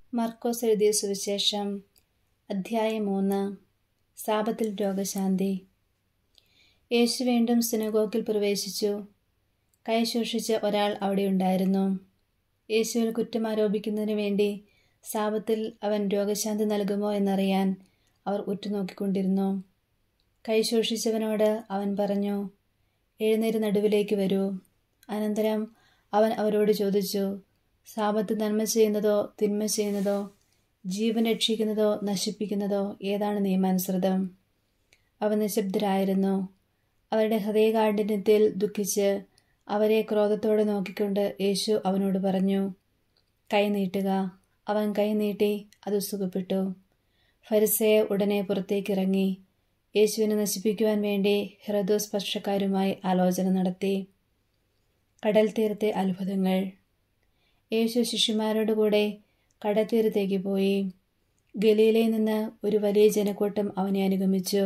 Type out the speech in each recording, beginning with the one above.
മർക്കോസ് എഴുതിയ സുവിശേഷം അധ്യായം മൂന്ന് സാപത്തിൽ രോഗശാന്തി യേശു വീണ്ടും സിനഗോഗിൽ പ്രവേശിച്ചു കൈ ശോഷിച്ച ഒരാൾ അവിടെ ഉണ്ടായിരുന്നു യേശുവിൽ കുറ്റം ആരോപിക്കുന്നതിന് വേണ്ടി സാപത്തിൽ അവൻ രോഗശാന്തി നൽകുമോ എന്നറിയാൻ അവർ ഉറ്റുനോക്കിക്കൊണ്ടിരുന്നു കൈ ശോഷിച്ചവനോട് അവൻ പറഞ്ഞു എഴുന്നേറ്റ് നടുവിലേക്ക് വരൂ അനന്തരം അവൻ അവരോട് ചോദിച്ചു സാപത്ത് നന്മ ചെയ്യുന്നതോ തിന്മ ചെയ്യുന്നതോ ജീവൻ രക്ഷിക്കുന്നതോ നശിപ്പിക്കുന്നതോ ഏതാണ് നിയമാനുസൃതം അവ നിശബ്ദരായിരുന്നു അവരുടെ ഹൃദയകാഠിന്യത്തിൽ ദുഃഖിച്ച് അവരെ ക്രോധത്തോടെ നോക്കിക്കൊണ്ട് യേശു അവനോട് പറഞ്ഞു കൈ നീട്ടുക അവൻ കൈ നീട്ടി അത് സുഖപ്പെട്ടു ഫരിസയെ ഉടനെ പുറത്തേക്കിറങ്ങി യേശുവിനെ നശിപ്പിക്കുവാൻ വേണ്ടി ഹെറദോസ് പക്ഷക്കാരുമായി ആലോചന നടത്തി കടൽ തീരത്തെ അത്ഭുതങ്ങൾ യേശു ശിഷ്യന്മാരോട് കൂടെ കടൽത്തീരത്തേക്ക് പോയി ഗലീലയിൽ നിന്ന് ഒരു വലിയ ജനക്കൂട്ടം അവനെ അനുഗമിച്ചു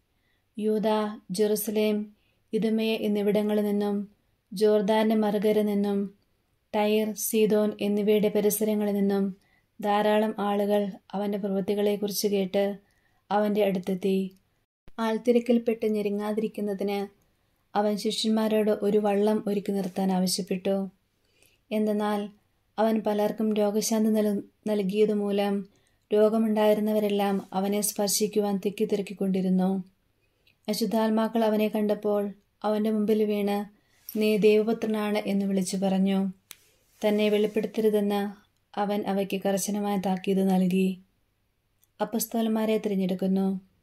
യൂത ജെറുസലേം ഇതുമയ എന്നിവിടങ്ങളിൽ നിന്നും ജോർദാന്റെ മറുകര നിന്നും ടയർ സീതോൻ എന്നിവയുടെ പരിസരങ്ങളിൽ നിന്നും ധാരാളം ആളുകൾ അവന്റെ പ്രവൃത്തികളെക്കുറിച്ച് കേട്ട് അവന്റെ അടുത്തെത്തി ആൾത്തിരക്കിൽപ്പെട്ട് ഞെരുങ്ങാതിരിക്കുന്നതിന് അവൻ ശിഷ്യന്മാരോട് ഒരു വള്ളം ഒരുക്കി നിർത്താൻ ആവശ്യപ്പെട്ടു എന്തെന്നാൽ അവൻ പലർക്കും രോഗശാന്തി നൽ നൽകിയതുമൂലം രോഗമുണ്ടായിരുന്നവരെല്ലാം അവനെ സ്പർശിക്കുവാൻ തിക്കി തിരക്കിക്കൊണ്ടിരുന്നു അശുദ്ധാത്മാക്കൾ അവനെ കണ്ടപ്പോൾ അവന്റെ മുമ്പിൽ വീണ് നീ ദൈവപുത്രനാണ് എന്ന് വിളിച്ചു പറഞ്ഞു തന്നെ വെളിപ്പെടുത്തരുതെന്ന് അവൻ അവയ്ക്ക് കർശനമായ താക്കീത് നൽകി അപ്പസ്തോലന്മാരെ തിരഞ്ഞെടുക്കുന്നു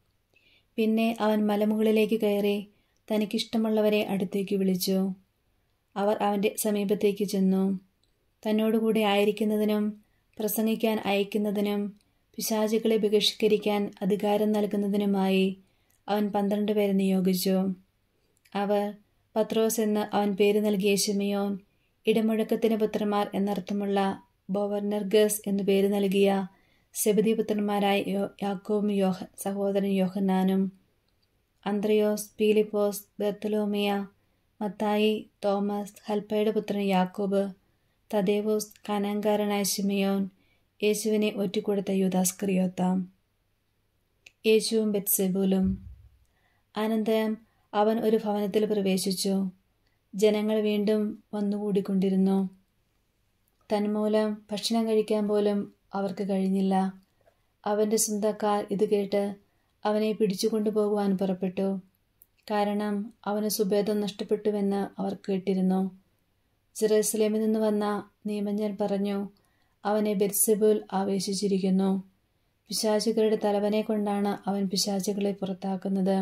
പിന്നെ അവൻ മലമുകളിലേക്ക് കയറി തനിക്കിഷ്ടമുള്ളവരെ അടുത്തേക്ക് വിളിച്ചു അവർ അവൻ്റെ സമീപത്തേക്ക് ചെന്നു തന്നോടുകൂടി ആയിരിക്കുന്നതിനും പ്രസംഗിക്കാൻ അയക്കുന്നതിനും പിശാചുകളെ ബഹിഷ്കരിക്കാൻ അധികാരം നൽകുന്നതിനുമായി അവൻ പന്ത്രണ്ട് പേരെ നിയോഗിച്ചു അവർ പത്രോസ് എന്ന് അവൻ പേര് നൽകിയ ശിമയോൻ ഇടമുഴക്കത്തിന് പുത്രന്മാർ എന്നർത്ഥമുള്ള ബോവർണർഗസ് എന്നു പേര് നൽകിയ സെബദി പുത്രന്മാരായ യാക്കോബും യോഹ സഹോദരൻ യോഹന്നാനും അന്ത്രയോസ് പീലിപ്പോസ് ബെർത്തലോമിയ മത്തായി തോമസ് ഹൽപ്പയുടെ പുത്രൻ യാക്കോബ് തദേവോസ് കാനാങ്കാരനായ ശിമയോൻ യേശുവിനെ ഒറ്റിക്കൊടുത്ത യൂദാസ്ക്രിയോത്താം യേശുവും ബെത്സെബൂലും അനന്തരം അവൻ ഒരു ഭവനത്തിൽ പ്രവേശിച്ചു ജനങ്ങൾ വീണ്ടും വന്നുകൂടിക്കൊണ്ടിരുന്നു തന്മൂലം ഭക്ഷണം കഴിക്കാൻ പോലും അവർക്ക് കഴിഞ്ഞില്ല അവൻ്റെ സ്വന്തക്കാർ ഇത് കേട്ട് അവനെ പിടിച്ചുകൊണ്ടുപോകുവാൻ പുറപ്പെട്ടു കാരണം അവന് സുഭേദം നഷ്ടപ്പെട്ടുവെന്ന് അവർ കേട്ടിരുന്നു ജെറൂസലേമിൽ നിന്ന് വന്ന നിയമജ്ഞൻ പറഞ്ഞു അവനെ ബെത്സെബുൽ ആവേശിച്ചിരിക്കുന്നു പിശാചുകളുടെ തലവനെ കൊണ്ടാണ് അവൻ പിശാചുകളെ പുറത്താക്കുന്നത്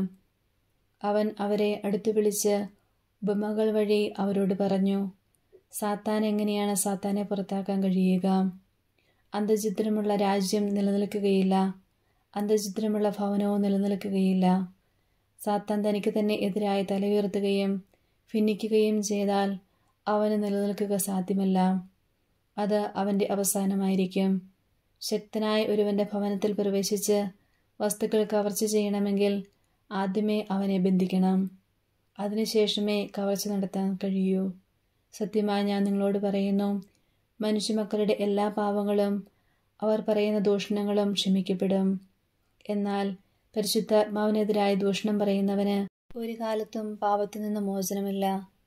അവൻ അവരെ അടുത്തു വിളിച്ച് ഉപമകൾ വഴി അവരോട് പറഞ്ഞു സാത്താൻ എങ്ങനെയാണ് സാത്താനെ പുറത്താക്കാൻ കഴിയുക അന്തചിത്രമുള്ള രാജ്യം നിലനിൽക്കുകയില്ല അന്തചിത്രമുള്ള ഭവനവും നിലനിൽക്കുകയില്ല സാത്താൻ തനിക്ക് തന്നെ എതിരായി തലയുയർത്തുകയും ഭിന്നിക്കുകയും ചെയ്താൽ അവന് നിലനിൽക്കുക സാധ്യമല്ല അത് അവൻ്റെ അവസാനമായിരിക്കും ശക്തനായ ഒരുവന്റെ ഭവനത്തിൽ പ്രവേശിച്ച് വസ്തുക്കൾ കവർച്ച ചെയ്യണമെങ്കിൽ ആദ്യമേ അവനെ ബന്ധിക്കണം അതിനുശേഷമേ കവർച്ച നടത്താൻ കഴിയൂ സത്യമായി ഞാൻ നിങ്ങളോട് പറയുന്നു മനുഷ്യമക്കളുടെ എല്ലാ പാവങ്ങളും അവർ പറയുന്ന ദൂഷണങ്ങളും ക്ഷമിക്കപ്പെടും എന്നാൽ പരിശുദ്ധാത്മാവിനെതിരായി ദൂഷണം പറയുന്നവന് ഒരു കാലത്തും പാപത്തിൽ നിന്ന് മോചനമില്ല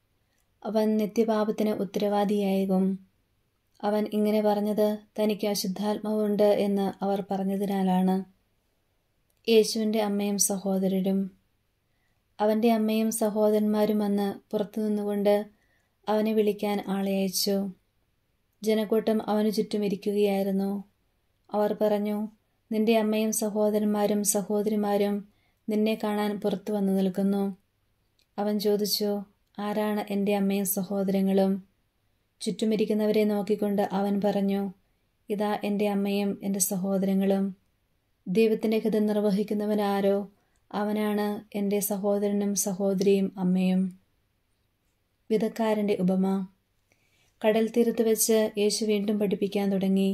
അവൻ നിത്യപാപത്തിന് ഉത്തരവാദിയാകും അവൻ ഇങ്ങനെ പറഞ്ഞത് തനിക്ക് അശുദ്ധാത്മാവുണ്ട് എന്ന് അവർ പറഞ്ഞതിനാലാണ് യേശുവിൻ്റെ അമ്മയും സഹോദരരും അവൻ്റെ അമ്മയും സഹോദരന്മാരും വന്ന് പുറത്തു നിന്നുകൊണ്ട് അവനെ വിളിക്കാൻ ആളെ അയച്ചു ജനക്കൂട്ടം അവനു ചുറ്റും ഇരിക്കുകയായിരുന്നു അവർ പറഞ്ഞു നിന്റെ അമ്മയും സഹോദരന്മാരും സഹോദരിമാരും നിന്നെ കാണാൻ പുറത്തു വന്നു നിൽക്കുന്നു അവൻ ചോദിച്ചു ആരാണ് എൻ്റെ അമ്മയും സഹോദരങ്ങളും ചുറ്റുമിരിക്കുന്നവരെ നോക്കിക്കൊണ്ട് അവൻ പറഞ്ഞു ഇതാ എൻ്റെ അമ്മയും എൻ്റെ സഹോദരങ്ങളും ദൈവത്തിൻ്റെ ഹിതം നിർവഹിക്കുന്നവനാരോ അവനാണ് എൻ്റെ സഹോദരനും സഹോദരിയും അമ്മയും വിധക്കാരൻ്റെ ഉപമ കടൽ തീരത്ത് വെച്ച് യേശു വീണ്ടും പഠിപ്പിക്കാൻ തുടങ്ങി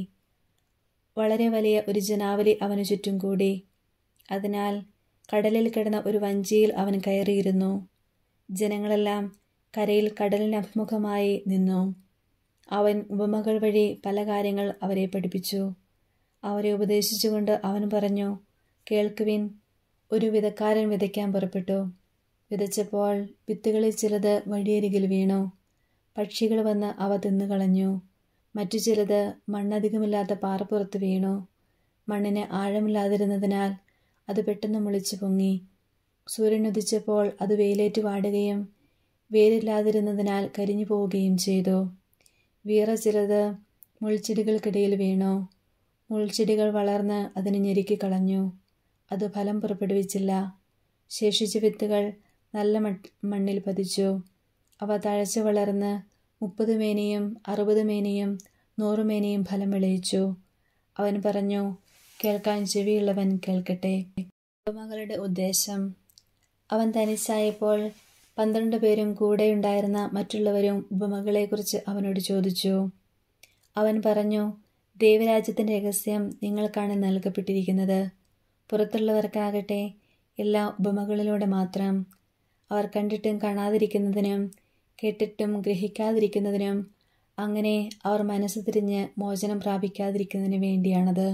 വളരെ വലിയ ഒരു ജനാവലി അവന് ചുറ്റും കൂടി അതിനാൽ കടലിൽ കിടന്ന ഒരു വഞ്ചിയിൽ അവൻ കയറിയിരുന്നു ജനങ്ങളെല്ലാം കരയിൽ കടലിന് അഭിമുഖമായി നിന്നു അവൻ ഉപമകൾ വഴി പല കാര്യങ്ങൾ അവരെ പഠിപ്പിച്ചു അവരെ ഉപദേശിച്ചുകൊണ്ട് അവൻ പറഞ്ഞു കേൾക്കുവിൻ ഒരു വിതക്കാരൻ വിതയ്ക്കാൻ പുറപ്പെട്ടു വിതച്ചപ്പോൾ വിത്തുകളിൽ ചിലത് വഴിയരികിൽ വീണു പക്ഷികൾ വന്ന് അവ തിന്നുകളഞ്ഞു മറ്റു ചിലത് മണ്ണധികമില്ലാത്ത പാറപ്പുറത്ത് വീണു മണ്ണിന് ആഴമില്ലാതിരുന്നതിനാൽ അത് പെട്ടെന്ന് മുളിച്ചു പൊങ്ങി സൂര്യൻ ഉദിച്ചപ്പോൾ അത് വെയിലേറ്റ് വാടുകയും വേരില്ലാതിരുന്നതിനാൽ കരിഞ്ഞു പോവുകയും ചെയ്തു വീറ ചിലത് മുൾച്ചെടികൾക്കിടയിൽ വീണു മുൾച്ചെടികൾ വളർന്ന് അതിനെ ഞെരുക്കി കളഞ്ഞു അത് ഫലം പുറപ്പെടുവിച്ചില്ല ശേഷിച്ച വിത്തുകൾ നല്ല മണ്ണിൽ പതിച്ചു അവ തഴച്ചു വളർന്ന് മുപ്പത് മേനിയും അറുപത് മേനിയും നൂറ് മേനിയും ഫലം വിളയിച്ചു അവൻ പറഞ്ഞു കേൾക്കാൻ ചെവിയുള്ളവൻ കേൾക്കട്ടെ ഉപമകളുടെ ഉദ്ദേശം അവൻ തനിച്ചായപ്പോൾ പന്ത്രണ്ട് പേരും കൂടെയുണ്ടായിരുന്ന മറ്റുള്ളവരും ഉപമകളെക്കുറിച്ച് അവനോട് ചോദിച്ചു അവൻ പറഞ്ഞു ദൈവരാജ്യത്തിൻ്റെ രഹസ്യം നിങ്ങൾക്കാണ് നൽകപ്പെട്ടിരിക്കുന്നത് പുറത്തുള്ളവർക്കാകട്ടെ എല്ലാ ഉപമകളിലൂടെ മാത്രം അവർ കണ്ടിട്ടും കാണാതിരിക്കുന്നതിനും കേട്ടിട്ടും ഗ്രഹിക്കാതിരിക്കുന്നതിനും അങ്ങനെ അവർ മനസ്സ് തിരിഞ്ഞ് മോചനം പ്രാപിക്കാതിരിക്കുന്നതിന് വേണ്ടിയാണത്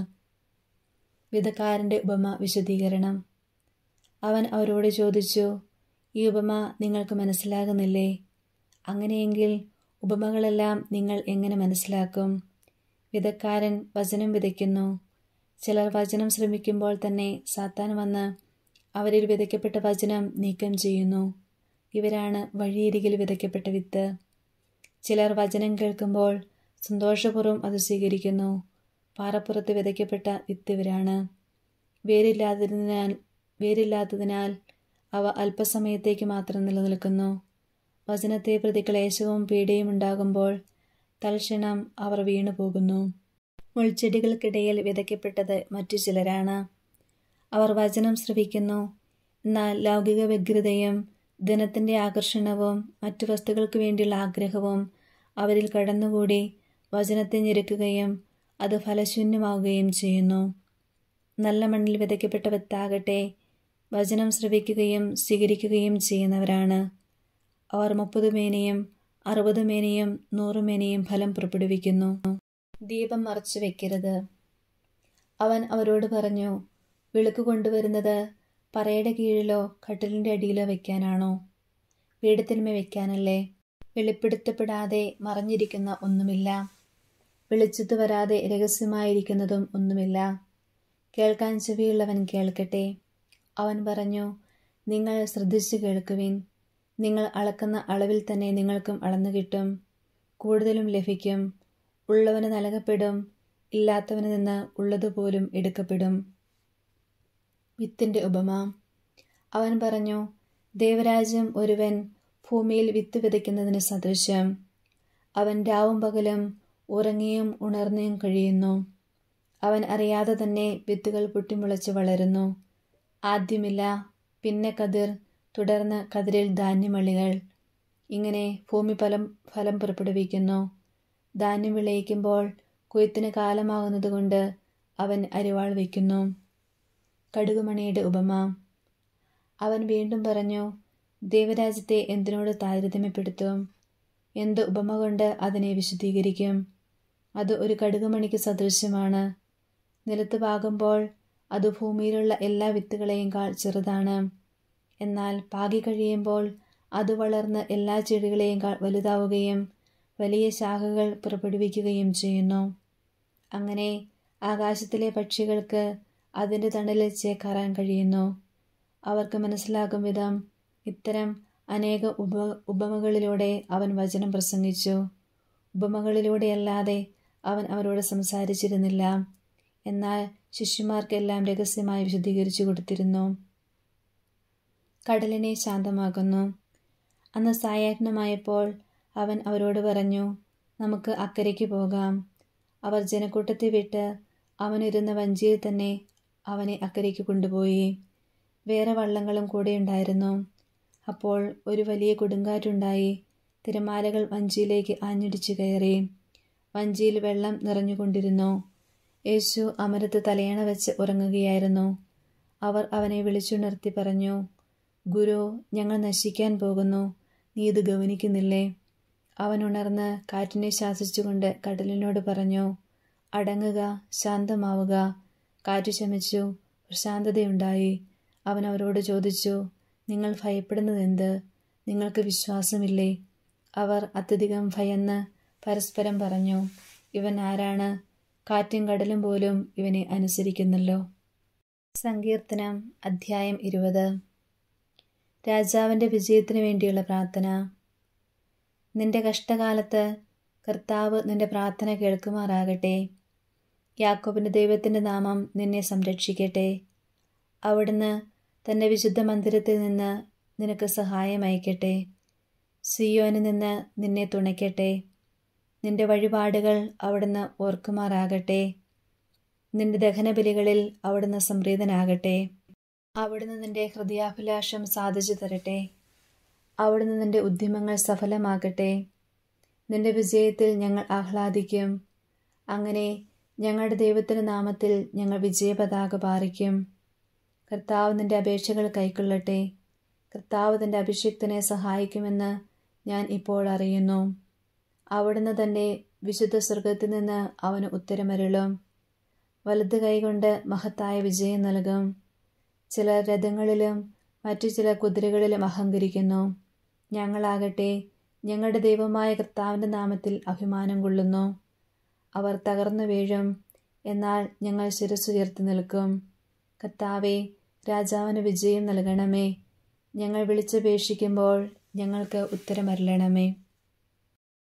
വിധക്കാരൻ്റെ ഉപമ വിശദീകരണം അവൻ അവരോട് ചോദിച്ചു ഈ ഉപമ നിങ്ങൾക്ക് മനസ്സിലാകുന്നില്ലേ അങ്ങനെയെങ്കിൽ ഉപമകളെല്ലാം നിങ്ങൾ എങ്ങനെ മനസ്സിലാക്കും വിധക്കാരൻ വചനം വിതയ്ക്കുന്നു ചിലർ വചനം ശ്രമിക്കുമ്പോൾ തന്നെ സാത്താൻ വന്ന് അവരിൽ വിതയ്ക്കപ്പെട്ട വചനം നീക്കം ചെയ്യുന്നു ഇവരാണ് വഴിയരികിൽ വിതയ്ക്കപ്പെട്ട വിത്ത് ചിലർ വചനം കേൾക്കുമ്പോൾ സന്തോഷപൂർവ്വം അത് സ്വീകരിക്കുന്നു പാറപ്പുറത്ത് വിതയ്ക്കപ്പെട്ട വിത്ത് ഇവരാണ് വേരില്ലാത്തതിനാൽ വേരില്ലാത്തതിനാൽ അവ അല്പസമയത്തേക്ക് മാത്രം നിലനിൽക്കുന്നു വചനത്തെ പ്രതി ക്ലേശവും പീഡയും ഉണ്ടാകുമ്പോൾ തൽക്ഷണം അവർ വീണു പോകുന്നു മുൾച്ചെടികൾക്കിടയിൽ വിതയ്ക്കപ്പെട്ടത് മറ്റു ചിലരാണ് അവർ വചനം ശ്രവിക്കുന്നു എന്നാൽ ലൗകിക വ്യഗ്രതയും ധനത്തിൻ്റെ ആകർഷണവും മറ്റു വസ്തുക്കൾക്ക് വേണ്ടിയുള്ള ആഗ്രഹവും അവരിൽ കടന്നുകൂടി വചനത്തെ ഞെരുക്കുകയും അത് ഫലശൂന്യമാവുകയും ചെയ്യുന്നു നല്ല മണ്ണിൽ വിതയ്ക്കപ്പെട്ട വിത്താകട്ടെ വചനം ശ്രവിക്കുകയും സ്വീകരിക്കുകയും ചെയ്യുന്നവരാണ് അവർ മുപ്പത് മേനയും അറുപത് മേനയും നൂറ് മേനയും ഫലം പുറപ്പെടുവിക്കുന്നു ദീപം മറച്ചു വെക്കരുത് അവൻ അവരോട് പറഞ്ഞു വിളക്ക് കൊണ്ടുവരുന്നത് പറയുടെ കീഴിലോ കട്ടിലിൻ്റെ അടിയിലോ വെക്കാനാണോ പീഠത്തിന്മേ വെക്കാനല്ലേ വെളിപ്പെടുത്തപ്പെടാതെ മറഞ്ഞിരിക്കുന്ന ഒന്നുമില്ല വെളിച്ചത്ത് വരാതെ രഹസ്യമായിരിക്കുന്നതും ഒന്നുമില്ല കേൾക്കാൻ ചെവിയുള്ളവൻ കേൾക്കട്ടെ അവൻ പറഞ്ഞു നിങ്ങൾ ശ്രദ്ധിച്ചു കേൾക്കുവിൻ നിങ്ങൾ അളക്കുന്ന അളവിൽ തന്നെ നിങ്ങൾക്കും അളന്നു കിട്ടും കൂടുതലും ലഭിക്കും ഉള്ളവന് നൽകപ്പെടും ഇല്ലാത്തവന് നിന്ന് ഉള്ളതുപോലും എടുക്കപ്പെടും വിത്തിൻ്റെ ഉപമ അവൻ പറഞ്ഞു ദേവരാജ്യം ഒരുവൻ ഭൂമിയിൽ വിത്ത് വിതയ്ക്കുന്നതിന് സദൃശ്യം അവൻ രാവും പകലും ഉറങ്ങിയും ഉണർന്നിയും കഴിയുന്നു അവൻ അറിയാതെ തന്നെ വിത്തുകൾ പൊട്ടിമുളച്ച് വളരുന്നു ആദ്യമില്ല പിന്നെ കതിർ തുടർന്ന് കതിരിൽ ധാന്യമള്ളികൾ ഇങ്ങനെ ഭൂമി ഫലം ഫലം പുറപ്പെടുവിക്കുന്നു ധാന്യം വിളയിക്കുമ്പോൾ കൊയ്ത്തിന് കാലമാകുന്നതുകൊണ്ട് അവൻ അരിവാൾ വയ്ക്കുന്നു കടുകുമണിയുടെ ഉപമ അവൻ വീണ്ടും പറഞ്ഞു ദേവരാജ്യത്തെ എന്തിനോട് താരതമ്യപ്പെടുത്തും എന്ത് ഉപമ കൊണ്ട് അതിനെ വിശദീകരിക്കും അത് ഒരു കടുകുമണിക്ക് സദൃശ്യമാണ് നിലത്ത് പാകുമ്പോൾ അത് ഭൂമിയിലുള്ള എല്ലാ വിത്തുകളെയും കാൾ ചെറുതാണ് എന്നാൽ പാകി കഴിയുമ്പോൾ അത് വളർന്ന് എല്ലാ ചെടികളെയും കാൾ വലുതാവുകയും വലിയ ശാഖകൾ പുറപ്പെടുവിക്കുകയും ചെയ്യുന്നു അങ്ങനെ ആകാശത്തിലെ പക്ഷികൾക്ക് അതിൻ്റെ തണലിൽ ചേക്കാറാൻ കഴിയുന്നു അവർക്ക് മനസ്സിലാകും വിധം ഇത്തരം അനേക ഉപ ഉപമകളിലൂടെ അവൻ വചനം പ്രസംഗിച്ചു ഉപമകളിലൂടെയല്ലാതെ അവൻ അവരോട് സംസാരിച്ചിരുന്നില്ല എന്നാൽ ശിഷ്യന്മാർക്കെല്ലാം രഹസ്യമായി വിശദീകരിച്ചു കൊടുത്തിരുന്നു കടലിനെ ശാന്തമാക്കുന്നു അന്ന് സായാഹ്നമായപ്പോൾ അവൻ അവരോട് പറഞ്ഞു നമുക്ക് അക്കരയ്ക്ക് പോകാം അവർ ജനക്കൂട്ടത്തെ വിട്ട് അവനിരുന്ന വഞ്ചിയിൽ തന്നെ അവനെ അക്കരയ്ക്ക് കൊണ്ടുപോയി വേറെ വള്ളങ്ങളും കൂടെ ഉണ്ടായിരുന്നു അപ്പോൾ ഒരു വലിയ കൊടുങ്കാറ്റുണ്ടായി തിരമാലകൾ വഞ്ചിയിലേക്ക് ആഞ്ഞിടിച്ചു കയറി വഞ്ചിയിൽ വെള്ളം നിറഞ്ഞുകൊണ്ടിരുന്നു യേശു അമരത്ത് തലയണ വെച്ച് ഉറങ്ങുകയായിരുന്നു അവർ അവനെ വിളിച്ചുണർത്തി പറഞ്ഞു ഗുരു ഞങ്ങൾ നശിക്കാൻ പോകുന്നു നീ ഇത് ഗവനിക്കുന്നില്ലേ അവൻ ഉണർന്ന് കാറ്റിനെ ശാസിച്ചുകൊണ്ട് കടലിനോട് പറഞ്ഞു അടങ്ങുക ശാന്തമാവുക കാറ്റു ശമിച്ചു പ്രശാന്തതയുണ്ടായി അവൻ അവരോട് ചോദിച്ചു നിങ്ങൾ ഭയപ്പെടുന്നതെന്ത് നിങ്ങൾക്ക് വിശ്വാസമില്ലേ അവർ അത്യധികം ഭയന്ന് പരസ്പരം പറഞ്ഞു ഇവൻ ആരാണ് കാറ്റും കടലും പോലും ഇവനെ അനുസരിക്കുന്നല്ലോ സങ്കീർത്തനം അധ്യായം ഇരുപത് രാജാവിൻ്റെ വിജയത്തിനു വേണ്ടിയുള്ള പ്രാർത്ഥന നിന്റെ കഷ്ടകാലത്ത് കർത്താവ് നിന്റെ പ്രാർത്ഥന കേൾക്കുമാറാകട്ടെ യാക്കോബിൻ്റെ ദൈവത്തിൻ്റെ നാമം നിന്നെ സംരക്ഷിക്കട്ടെ അവിടുന്ന് തൻ്റെ വിശുദ്ധ മന്ദിരത്തിൽ നിന്ന് നിനക്ക് സഹായം അയക്കട്ടെ സിയോന് നിന്ന് നിന്നെ തുണയ്ക്കട്ടെ നിന്റെ വഴിപാടുകൾ അവിടുന്ന് ഓർക്കുമാറാകട്ടെ നിന്റെ ദഹനബലികളിൽ അവിടുന്ന് സംപ്രീതനാകട്ടെ അവിടുന്ന് നിന്റെ ഹൃദയാഭിലാഷം സാധിച്ചു തരട്ടെ അവിടുന്ന് നിന്റെ ഉദ്യമങ്ങൾ സഫലമാക്കട്ടെ നിന്റെ വിജയത്തിൽ ഞങ്ങൾ ആഹ്ലാദിക്കും അങ്ങനെ ഞങ്ങളുടെ ദൈവത്തിൻ്റെ നാമത്തിൽ ഞങ്ങൾ വിജയപതാക പാറിക്കും കർത്താവ് നിന്റെ അപേക്ഷകൾ കൈക്കൊള്ളട്ടെ കർത്താവ് തൻ്റെ അഭിഷിക്തനെ സഹായിക്കുമെന്ന് ഞാൻ ഇപ്പോൾ അറിയുന്നു അവിടുന്ന് തൻ്റെ വിശുദ്ധ സ്വർഗത്തിൽ നിന്ന് അവന് ഉത്തരമരുളും വലത് കൈകൊണ്ട് മഹത്തായ വിജയം നൽകും ചിലർ രഥങ്ങളിലും മറ്റു ചില കുതിരകളിലും അഹങ്കരിക്കുന്നു ഞങ്ങളാകട്ടെ ഞങ്ങളുടെ ദൈവമായ കർത്താവിൻ്റെ നാമത്തിൽ അഭിമാനം കൊള്ളുന്നു അവർ തകർന്നു വീഴും എന്നാൽ ഞങ്ങൾ ശിരസ്സുയർത്തി നിൽക്കും കർത്താവെ രാജാവിന് വിജയം നൽകണമേ ഞങ്ങൾ വിളിച്ചപേക്ഷിക്കുമ്പോൾ ഞങ്ങൾക്ക് ഉത്തരമരളണമേ